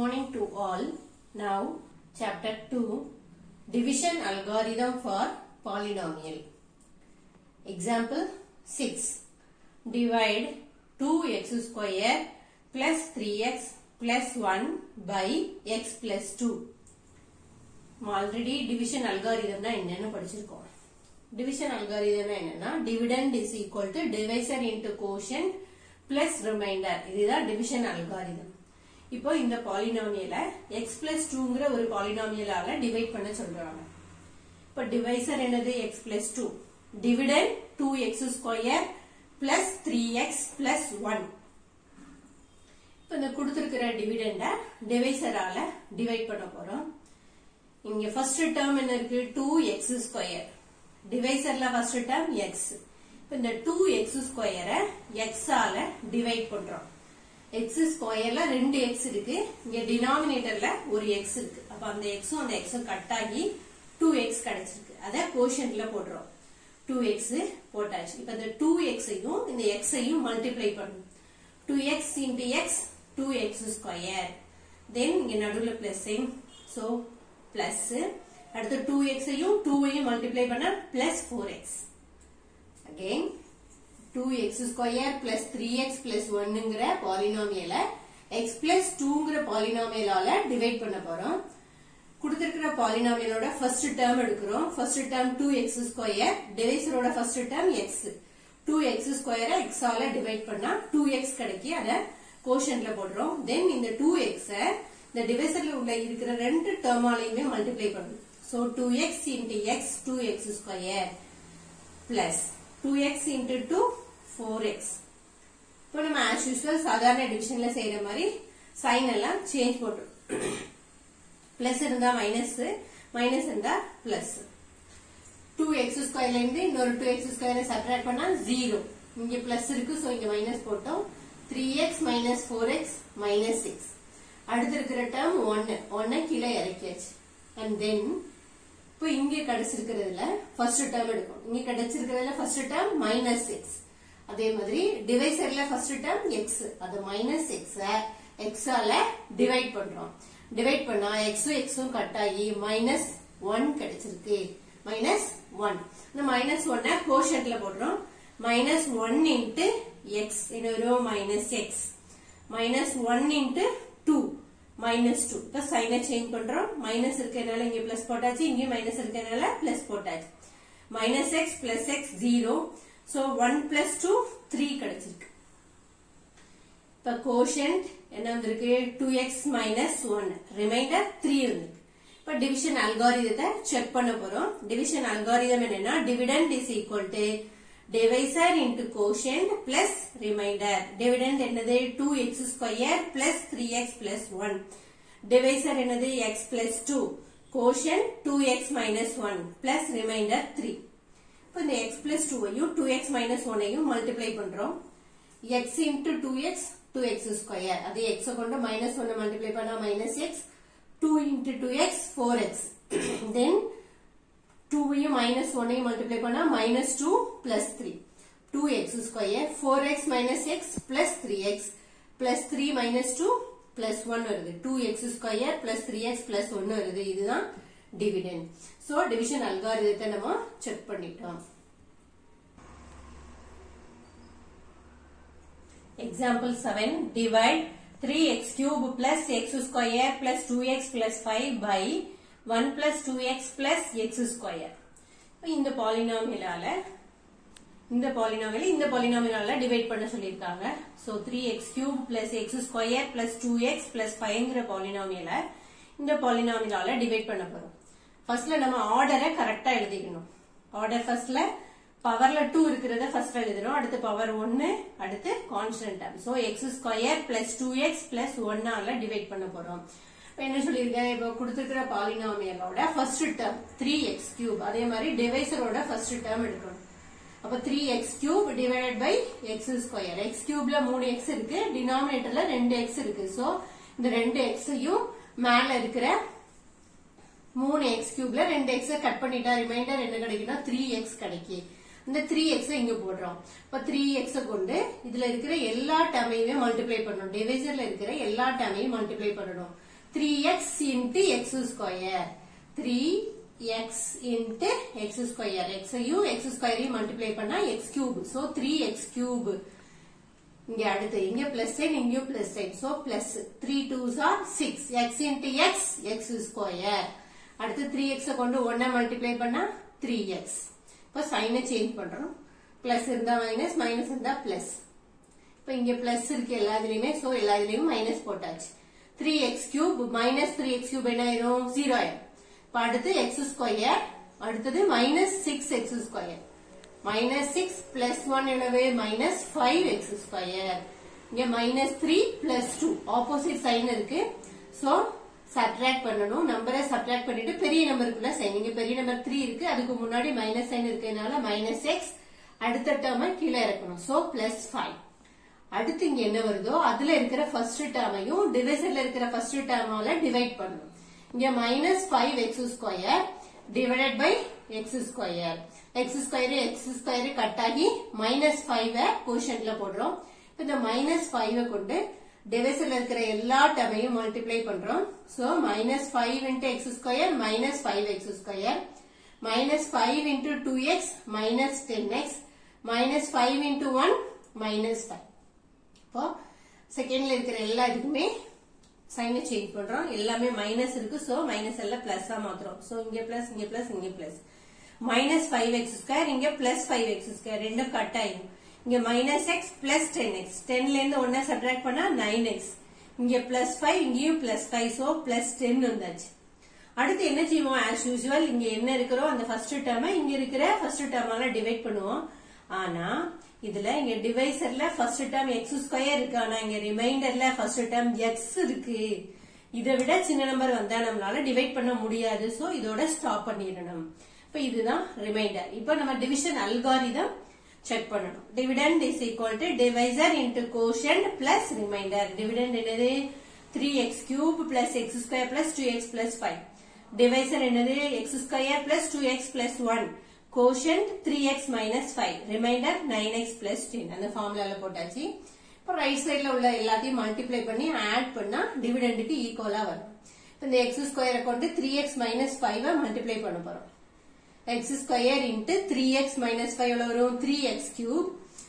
morning to all. Now, chapter 2 Division algorithm for polynomial. Example 6. Divide 2x square plus 3x plus 1 by x plus 2. Already division அல்காரிதம்னா என்னன்னு படிச்சிருக்கோம் division அல்காரிதம்னா என்னன்னா dividend is equal to divisor into quotient plus remainder இதுதான் division algorithm இப்போ இந்த பாலினாமியல x plus டூங்கிற ஒரு பாலினாமியலால divide பண்ண சொல்றாங்க இப்போ டிவைசர் என்னது x plus two dividend two x square plus three x plus one இப்போ இந்த கொடுத்துருக்கிற டிவிடெண்ட டிவைசரால டிவைட் பண்ண போறோம் இங்க ஃபர்ஸ்ட் டேர்ம் என்ன இருக்கு டூ எக்ஸ் ஸ்கொயர் டிவைசர்ல ஃபர்ஸ்ட் டேர்ம் எக்ஸ் இப்போ இந்த டூ எக்ஸ் ஸ்கொயரை எக்ஸ் ஆல டிவைட் பண்றோம் எக்ஸ் ஸ்கொயர்ல ரெண்டு எக்ஸ் இருக்கு இங்க டினாமினேட்டர்ல ஒரு எக்ஸ் இருக்கு அப்ப அந்த எக்ஸும் அந்த எக்ஸும் கட் ஆகி டூ எக்ஸ் கிடைச்சிருக்கு அத கோஷன்ட்ல போடுறோம் டூ எக்ஸ் போட்டாச்சு இப்ப இந்த டூ எக்ஸையும் இந்த எக்ஸையும் மல்டிப்ளை பண்ணணும் two x into x two x square then இங்க நடுவுல பிளஸ் சைன் சோ பிளஸ் அடுத்து டூ எக்ஸையும் டூவையும் மல்டிப்ளை பண்ண plus four x again two x square plus three x plus ஒன்னுங்கிற பாலினாமியல எக்ஸ் பிளஸ் டூங்கிற பாலினாமியலால டிவைட் பண்ண போறோம் கொடுத்திருக்கிற பாலினாமியலோட ஃபர்ஸ்ட் டேர்ம் எடுக்கிறோம் first term two x square டிவைசரோட first term x two x ஸ்கொயரை எக்ஸ் ஆல டிவைட் பண்ணா டூ எக்ஸ் கிடைக்கி அத கோஷன்ல போடுறோம் தென் இந்த டூ எக்ஸ இந்த டிவைசர்ல உள்ள இருக்கிற ரெண்டு டேர்மாலையுமே மல்டிப்ளை பண்ணணும் so two x into x two x square plus two x into two four x இப்போ நம்ம ஆஸ் யூஸ்வல் சாதாரண டிவிஷன்ல செய்யற மாதிரி சைன் எல்லாம் சேஞ்ச் போட்டோம் பிளஸ் இருந்தா மைனஸ் மைனஸ் இருந்தா பிளஸ் டூ எக்ஸ் ஸ்கொயர்ல இருந்து இன்னொரு டூ எக்ஸ் ஸ்கொயரை சப்ராக்ட் பண்ணா ஜீரோ இங்க பிளஸ் இருக்கு சோ இங்க மைனஸ் போட்டோம் three x minus four x minus six அடுத்து இருக்கிற டேர்ம் ஒன்னு ஒன்ன கீழே இறக்கியாச்சு அண்ட் தென் இப்போ இங்க கிடைச்சிருக்கிறதுல ஃபர்ஸ்ட் டேர்ம் எடுக்கும் இங்க கிடைச்சிருக்கிறதுல ஃபர்ஸ்ட் டேர்ம் மைனஸ் சிக்ஸ் அதே மாதிரி டிவைசர்ல ஃபர்ஸ்ட் டேர்ம் எக்ஸ் அது மைனஸ் எக்ஸ் எக்ஸால டிவைட் பண்றோம் டிவைட் பண்ணா எக்ஸும் எக்ஸும் கட் ஆகி மைனஸ் ஒன் கிடைச்சிருக்கு மைனஸ் ஒன் இந்த மைனஸ் ஒன்ன கோஷன்ட்ல போடுறோம் மைனஸ் ஒன் இன்ட்டு எக்ஸ் இது வரும் minus x minus one into two minus two இப்ப சைனை சேஞ்ச் பண்றோம் மைனஸ் இருக்கிறதுனால இங்க பிளஸ் போட்டாச்சு இங்க மைனஸ் இருக்கிறதுனால பிளஸ் போட்டாச்சு minus x plus x zero so one plus two three கிடைச்சிருக்கு இப்ப கோஷன்ட் என்ன வந்திருக்கு two x minus one remainder three இருந்திருக்கு இப்ப டிவிஷன் அல்காரிதத்தை செக் பண்ண போறோம் டிவிஷன் அல்காரிதம் என்னன்னா dividend is equal to divisor into quotient plus remainder dividend என்னது two x square plus three x plus one divisor என்னது x plus two quotient two x minus one plus remainder three இப்போ இந்த X plus டூவையும் two x minus ஒன்னையும் multiply பண்றோம் x into two x two x square அதே x கொண்டு minus ஒன்னு multiply பண்ணா minus x two into two x four x then டூவையும் மைனஸ் ஒன்னையும் மல்டிப்ளை பண்ணா minus two plus three two x square four x minus x plus three x plus three minus two plus one வருது two x square plus three x plus ஒன்னு வருது இதுதான் dividend so division அல்காரிதத்தை நம்ம check பண்ணிட்டோம் example seven divide three x cube plus x square plus two x plus five by one plus two x plus x square இந்த பாலினாமியலால இந்த பாலினாமியல இந்த பாலினாமியலால டிவைட் பண்ண சொல்லியிருக்காங்க so three x cube plus x square plus two x plus ஃபைவ்ங்கிற பாலினாமியல இந்த பாலினாமியலால டிவைட் பண்ண போறோம் ஃபர்ஸ்ட்ல நம்ம ஆர்டரை கரெக்டா எழுதிக்கணும் ஆர்டர் ஃபர்ஸ்ட்ல பவர்ல டூ இருக்கிறத ஃபர்ஸ்ட் எழுதுறோம் அடுத்து பவர் ஒன்னு அடுத்து constant term so x square plus two x plus ஒன்னால டிவைட் பண்ண போறோம் என்ன சொல்லியிருக்கேன் இப்போ கொடுத்துருக்கிற பாலினாமியலோட first term three x cube அதே மாதிரி டிவைசரோட ஃபர்ஸ்ட் டேர்ம் எடுக்கணும் அப்ப three x cube divided by x square x கியூப்ல மூணு எக்ஸ் இருக்கு டினாமினேட்டர்ல ரெண்டு எக்ஸ் இருக்கு சோ இந்த ரெண்டு எக்ஸையும் மேல இருக்கிற மூணு எக்ஸ் கியூப்ல ரெண்டு எக்ஸ கட் பண்ணிட்டா ரிமைண்டர் என்ன கிடைக்குன்னா த்ரீ எக்ஸ் கிடைக்கும் இந்த த்ரீ எக்ஸ் இங்க போடுறோம் இப்ப த்ரீ எக்ஸ கொண்டு இதுல இருக்கிற எல்லா டேமையுமே மல்டிப்ளை பண்ணணும் டிவைசர்ல இருக்கிற எல்லா டேமையும் மல்டிப்ளை பண்ணணும் three x into x square three x into x square எக்ஸையும் எக்ஸ் ஸ்கொயரையும் மல்டிப்ளை பண்ணா x cube so three x cube இங்க அடுத்து இங்க பிளஸ் சைன் இங்கேயும் plus sign so plus three twos are six x into x x square அடுத்து three x கொண்டு ஒன்ன மல்டிப்ளை பண்ணா த்ரீ எக்ஸ் இப்போ சைனை சேஞ்ச் பண்றோம் பிளஸ் இருந்தா மைனஸ் மைனஸ் இருந்தா பிளஸ் இப்போ இங்க பிளஸ் இருக்கு எல்லாத்துலயுமே சோ எல்லாத்துலயும் மைனஸ் போட்டாச்சு three x cube minus three x cube என்ன ஆயிரும் ஜீரோ ஆயிரும் இப்போ அடுத்து எக்ஸ் ஸ்கொயர் அடுத்தது minus six x square minus six plus one எனவே மைனஸ் ஃபைவ் எக்ஸ் ஸ்கொயர் இங்க minus three plus two opposite sign இருக்கு சோ சப்ட்ராக்ட் பண்ணணும் நம்பரை சப்ட்ராக்ட் பண்ணிட்டு பெரிய நம்பருக்குள்ள சைன் இங்க பெரிய நம்பர் த்ரீ இருக்கு அதுக்கு முன்னாடி மைனஸ் சைன் இருக்கிறதுனால மைனஸ் எக்ஸ் அடுத்த டேர்மை கீழே இறக்கணும் சோ பிளஸ் ஃபைவ் அடுத்து இங்க என்ன வருதோ அதுல இருக்கிற ஃபர்ஸ்ட் டேர்மையும் டிவைசர்ல இருக்கிற ஃபர்ஸ்ட் டேர்மால டிவைட் பண்ணணும் இங்க minus five x square divided by x square x square x square cut ஆகி மைனஸ் ஃபைவ் பொசிஷன்ல போடுறோம் இந்த மைனஸ் ஃபைவ் கொண்டு டிவைசர்ல இருக்கிற எல்லா டேர்மையும் மல்டிப்ளை பண்றோம் so minus five into x square minus five x square minus five into two x minus ten x minus five into one minus five இப்போ செகண்ட்ல இருக்கிற எல்லா இதுக்குமே சைனை சேஞ்ச் பண்றோம் எல்லாமே மைனஸ் இருக்கு சோ மைனஸ் எல்லாம் பிளஸ் மாத்துறோம் சோ இங்க பிளஸ் இங்க பிளஸ் இங்க plus minus five x square இங்க பிளஸ் ஃபைவ் எக்ஸ் ஸ்கொயர் ரெண்டும் கட் ஆயிடும் இங்க minus x plus ten x டென்ல இருந்து ஒன்னா சப்ட்ராக்ட் பண்ணா நைன் எக்ஸ் இங்க பிளஸ் ஃபைவ் இங்கேயும் plus five so plus ten வந்தாச்சு அடுத்து என்ன செய்வோம் ஆஸ் யூஸ்வல் இங்க என்ன இருக்கிறோ அந்த ஃபர்ஸ்ட் டேர்மை இங்க இருக்கிற ஃபர்ஸ்ட் டேர்மால டிவைட் பண்ணுவோம் ஆனா இதுல இங்க டிவைசர்ல ஃபர்ஸ்ட் டேர்ம் எக்ஸ் ஸ்கொயர் இருக்கு ஆனா இங்க ரிமைண்டர்ல ஃபர்ஸ்ட் டேர்ம் எக்ஸ் இருக்கு இதை விட சின்ன நம்பர் வந்தா நம்மளால டிவைட் பண்ண முடியாது சோ இதோட ஸ்டாப் பண்ணிடணும் இப்ப இதுதான் ரிமைண்டர் இப்ப நம்ம டிவிஷன் அல்காரிதம் செக் பண்ணணும் dividend is equal to divisor into quotient plus remainder dividend என்னது three x cube plus x square plus two x plus five divisor என்னது x square plus two x plus one quotient three x minus five remainder nine x plus ten அந்த ஃபார்முலால போட்டாச்சு இப்போ right சைட்ல உள்ள எல்லாத்தையும் multiply பண்ணி add பண்ணா டிவிடெண்டுக்கு ஈக்குவலா வரும் இப்போ இந்த எக்ஸ் ஸ்கொயரை கொண்டு three x minus five multiply பண்ண போறோம் x square into three x minus five எவ்வளவு வரும் three x cube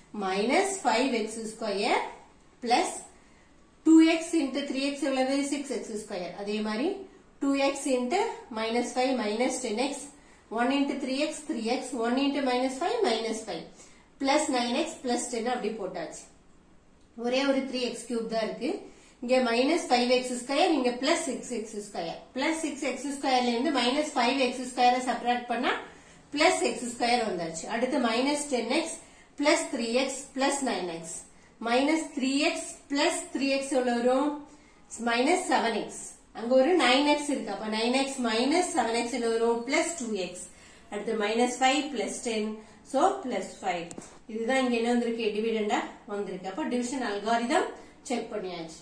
minus five x square plus two x into three x எவ்வளவு சிக்ஸ் எக்ஸ் ஸ்கொயர் அதே மாதிரி two x into minus five minus ten x one into three x three x one into minus five minus five plus nine x plus ten அப்படி போட்டாச்சு ஒரே ஒரு three x cube தான் இருக்கு இங்க minus five x square இங்க plus six x square plus six x ஸ்கொயர்ல இருந்து மைனஸ் ஃபைவ் எக்ஸ் ஸ்கொயரை செப்பரேட் பண்ணா பிளஸ் எக்ஸ் ஸ்கொயர் வந்தாச்சு அடுத்து minus ten x plus three x plus nine x minus three x plus three x எவ்வளவு வரும் minus seven X அங்க ஒரு நைன் எக்ஸ் இருக்கு அப்ப nine x minus seven x வரும் பிளஸ் டூ எக்ஸ் அடுத்து minus five plus ten so plus five இதுதான் இங்க என்ன வந்திருக்கு டிவிடெண்டா வந்திருக்கு அப்ப டிவிஷன் அல்காரிதம் செக் பண்ணியாச்சு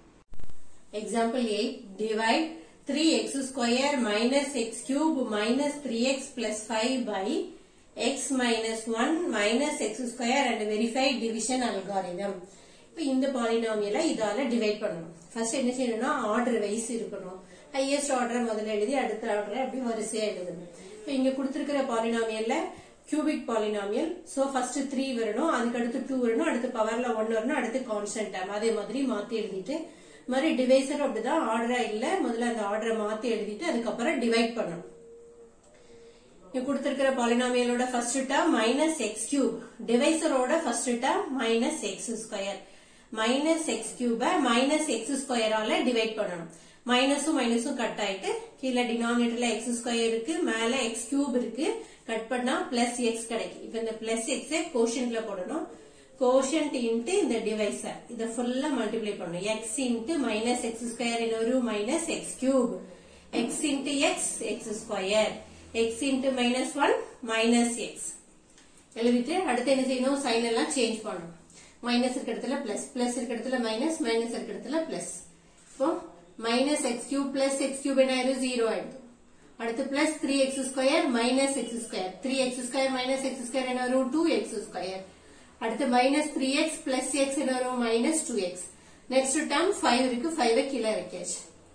example eight divide three x square minus x cube minus three x plus five by x minus one minus x square and verify division algorithm இப்ப இந்த பாலினாமியல இதால டிவைட் பண்ணணும் ஃபர்ஸ்ட் என்ன செய்யணும்னா ஆர்டர் வைஸ் இருக்கணும் ஹையஸ்ட் ஆர்டர் முதல்ல எழுதி அடுத்த ஆர்டர் அப்படி வரிசையா எழுதணும் இப்ப இங்க கொடுத்திருக்கிற பாலினாமியல்ல cubic polynomial so first three வரணும் அதுக்கு அடுத்து டூ வரணும் அடுத்து பவர்ல ஒன் வரணும் அடுத்து கான்ஸ்டன்ட் டேம் அதே மாதிரி மாத்தி எழுதிட்டு மாதிரி டிவைசர் அப்படிதான் ஆர்டரா இல்ல முதல்ல அந்த ஆர்டரை மாத்தி எழுதிட்டு அதுக்கப்புறம் டிவைட் பண்ணணும் இங்க கொடுத்திருக்கிற பாலினாமியலோட first term minus x cube டிவைசரோட first term minus x square minus x கியூப மைனஸ் எக்ஸ் ஸ்கொயரால டிவைட் பண்ணணும் மைனஸும் மைனஸும் கட் ஆயிட்டு கீழே டினாமினேட்டர்ல எக்ஸ் ஸ்கொயர் இருக்கு மேல எக்ஸ் கியூப் இருக்கு கட் பண்ணா பிளஸ் எக்ஸ் கிடைக்கும் இப்ப இந்த பிளஸ் எக்ஸ் கோஷன்ட்ல போடணும் கோஷன்ட் இன்ட்டு இந்த டிவைசர் இதை ஃபுல்லா மல்டிப்ளை பண்ணணும் x into minus x square ஒரு minus x cube x into x x square x into minus one minus x எழுதிட்டு அடுத்து என்ன செய்யணும் சைன் எல்லாம் சேஞ்ச் பண்ணணும் மைனஸ் இருக்க இடத்துல பிளஸ் பிளஸ் இருக்க இடத்துல மைனஸ் மைனஸ் இருக்க இடத்துல பிளஸ் இப்போ minus x cube plus x cube என்ன ஆயிரும் ஜீரோ ஆயிடுது அடுத்து plus three x square minus x square three x square minus x square என்ன வரும் டூ எக்ஸ் ஸ்கொயர் அடுத்து minus three x plus x என்ன வரும் minus two x next term five இருக்கு ஃபைவ் கீழே இறக்கியாச்சு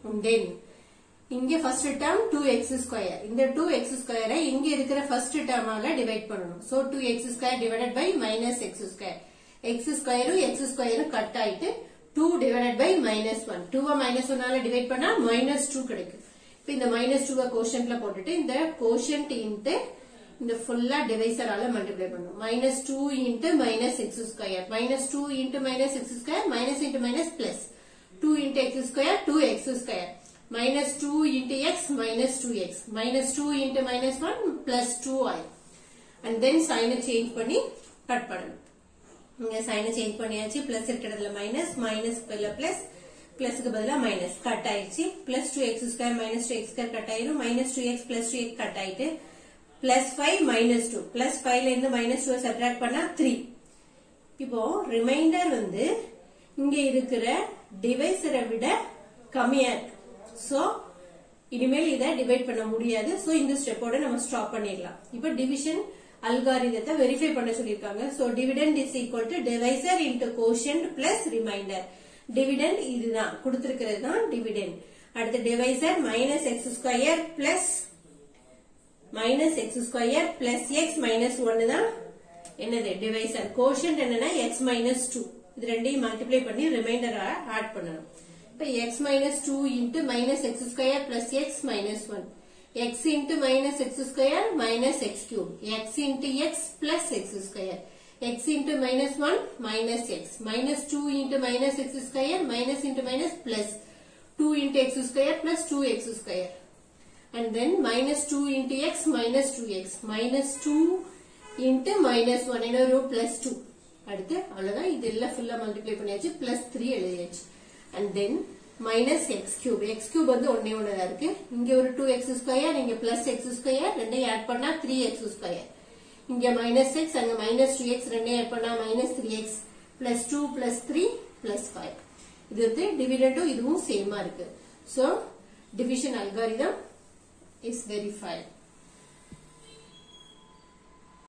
தென் இங்க first term two x square இந்த டூ எக்ஸ் ஸ்கொயரை இங்க இருக்கிற ஃபர்ஸ்ட் டேர்மால டிவைட் பண்ணணும் so two x square divided by minus x square x ஸ்கொயரும் எக்ஸ் ஸ்கொயரும் கட் ஆயிட்டு two divided by minus one டூவை மைனஸ் ஒன்னால டிவைட் பண்ணா மைனஸ் டூ கிடைக்கும் இப்ப இந்த மைனஸ் டூவை கோஷன்ட்ல போட்டுட்டு இந்த கோஷன்ட் இன்ட்டு இந்த ஃபுல்லா டிவைசரால மல்டிப்ளை பண்ணும் minus two into minus x square minus two into minus x square minus into minus plus two into x square two x square minus two into x minus two x minus two into minus one plus two ஆய் and then சைனை change பண்ணி cut பண்ணணும் இங்க சைனை change பண்ணியாச்சு plus இருக்கிறதுல minus minus plus பிளஸ்க்கு பதிலா மைனஸ் கட் ஆயிடுச்சு plus two x square minus two x square cut ஆயிரும் minus two x plus two x cut ஆயிட்டு plus five minus two plus ஃபைவ்ல இருந்து மைனஸ் டூ சப்ராக்ட் பண்ணா த்ரீ இப்போ ரிமைண்டர் வந்து இங்க இருக்கிற டிவைசரை விட கம்மியா இருக்கு சோ இனிமேல் இதை டிவைட் பண்ண முடியாது சோ இந்த ஸ்டெப்போட நம்ம ஸ்டாப் பண்ணிடலாம் இப்போ டிவிஷன் அல்காரிதத்தை வெரிஃபை பண்ண சொல்லிருக்காங்க so dividend is equal to divisor into quotient plus remainder dividend இதுதான் கொடுத்திருக்கிறது தான் டிவிடெண்ட் அடுத்து divisor minus x square plus minus x square plus x minus ஒன்னு தான் என்னது டிவைசர் கோஷன்ட் என்னன்னா எக்ஸ் மைனஸ் டூ இது ரெண்டையும் மல்டிப்ளை பண்ணி ரிமைண்டர் ஆட் பண்ணணும் இப்ப x minus two into minus x square plus x minus one x into minus x square minus x cube x into X plus x square x into minus one minus x minus two into minus x square minus into minus plus two into x square plus two x square and then minus 2 into x minus 2x minus 2 into minus 1 என்ன வரும் plus 2 அடுத்து அவ்வளவுதான் இது எல்லாம் ஃபுல்லா multiply பண்ணியாச்சு plus 3 எழுதியாச்சு and then minus x cube x cube வந்து ஒன்னே ஒண்ணுதான் இருக்கு இங்க ஒரு 2x ஸ்கொயர் இங்க plus x ஸ்கொயர் ரெண்டையும் ஆட் பண்ணா 3x ஸ்கொயர் இங்க minus x அங்க minus 2x ரெண்டையும் ஆட் பண்ணா minus 3x plus 2 plus 3 plus 5 இது வந்து டிவிடெண்டும் இதுவும் சேமா இருக்கு so division algorithm is verified